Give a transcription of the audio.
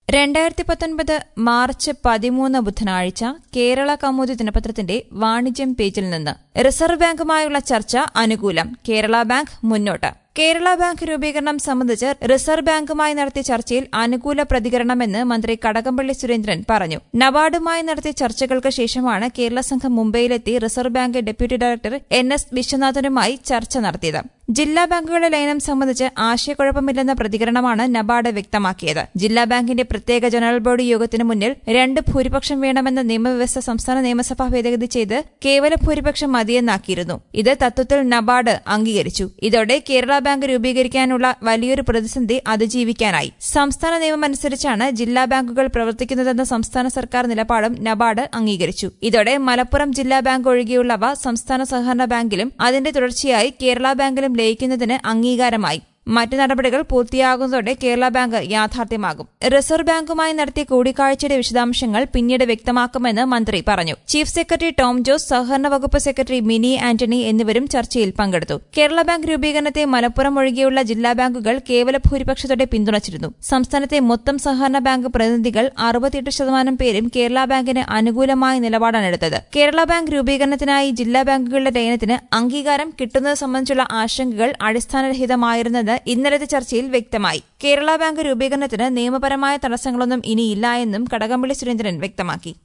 രണ്ടായിരത്തി പത്തൊൻപത് മാർച്ച് പതിമൂന്ന് ബുധനാഴ്ച കേരള കൗമുദി ദിനപത്രത്തിന്റെ വാണിജ്യം പേജിൽ നിന്ന് റിസർവ് ബാങ്കുമായുള്ള ചർച്ച അനുകൂലം കേരള ബാങ്ക് മുന്നോട്ട് കേരള ബാങ്ക് രൂപീകരണം സംബന്ധിച്ച് റിസർവ് ബാങ്കുമായി നടത്തിയ ചർച്ചയിൽ അനുകൂല പ്രതികരണമെന്ന് മന്ത്രി കടകംപള്ളി സുരേന്ദ്രൻ പറഞ്ഞു നബാർഡുമായി നടത്തിയ ചർച്ചകൾക്ക് ശേഷമാണ് കേരള സംഘം മുംബൈയിലെത്തി reserve bank deputy director N S വിശ്വനാഥനുമായി ചർച്ച നടത്തിയത് ജില്ലാ ബാങ്കുകളുടെ ലയനം സംബന്ധിച്ച് ആശയക്കുഴപ്പമില്ലെന്ന പ്രതികരണമാണ് നബാർഡ് വ്യക്തമാക്കിയത് ജില്ലാ ബാങ്കിന്റെ പ്രത്യേക ജനറൽ ബോഡി യോഗത്തിന് മുന്നിൽ രണ്ട് ഭൂരിപക്ഷം വേണമെന്ന നിയമവ്യവസ്ഥ സംസ്ഥാന നിയമസഭ ഭേദഗതി ചെയ്ത് കേവല ഭൂരിപക്ഷം മതിയെന്നാക്കിയിരുന്നു ഇത് തത്വത്തിൽ നബാർഡ് അംഗീകരിച്ചു ഇതോടെ കേരള ബാങ്ക് രൂപീകരിക്കാനുള്ള വലിയൊരു പ്രതിസന്ധി അതിജീവിക്കാനായി സംസ്ഥാന നിയമമനുസരിച്ചാണ് ജില്ലാ ബാങ്കുകൾ പ്രവർത്തിക്കുന്നതെന്ന സംസ്ഥാന സർക്കാർ നിലപാടും നബാർഡ് അംഗീകരിച്ചു ഇതോടെ മലപ്പുറം ജില്ലാ ബാങ്ക് ഒഴികെയുള്ളവ സംസ്ഥാന സഹകരണ ബാങ്കിലും അതിന്റെ തുടർച്ചയായി കേരള ബാങ്കിലും ലയിക്കുന്നതിന് അംഗീകാരമായി മറ്റ് നടപടികൾ പൂർത്തിയാകുന്നതോടെ കേരള ബാങ്ക് യാഥാർത്ഥ്യമാകും റിസർവ് ബാങ്കുമായി നടത്തിയ കൂടിക്കാഴ്ചയുടെ വിശദാംശങ്ങൾ പിന്നീട് വ്യക്തമാക്കുമെന്ന് മന്ത്രി പറഞ്ഞു ചീഫ് സെക്രട്ടറി ടോം ജോസ് സഹകരണ വകുപ്പ് സെക്രട്ടറി മിനി ആന്റണി എന്നിവരും ചർച്ചയിൽ പങ്കെടുത്തു കേരള ബാങ്ക് രൂപീകരണത്തെ മലപ്പുറം ഒഴികെയുള്ള ജില്ലാ ബാങ്കുകൾ കേവല ഭൂരിപക്ഷത്തോടെ പിന്തുണച്ചിരുന്നു സംസ്ഥാനത്തെ മൊത്തം സഹകരണ ബാങ്ക് പ്രതിനിധികൾ അറുപത്തിയെട്ട് ശതമാനം പേരും കേരള ബാങ്കിന് അനുകൂലമായ നിലപാടാണ് എടുത്തത് കേരള ബാങ്ക് രൂപീകരണത്തിനായി ജില്ലാ ബാങ്കുകളുടെ ലയനത്തിന് അംഗീകാരം കിട്ടുന്നത് സംബന്ധിച്ചുള്ള ആശങ്കകൾ അടിസ്ഥാനരഹിതമായിരുന്നത് ഇന്നലത്തെ ചർച്ചയിൽ വ്യക്തമായി കേരള ബാങ്ക് രൂപീകരണത്തിന് നിയമപരമായ തടസ്സങ്ങളൊന്നും ഇനിയില്ല എന്നും കടകംപള്ളി സുരേന്ദ്രൻ വ്യക്തമാക്കി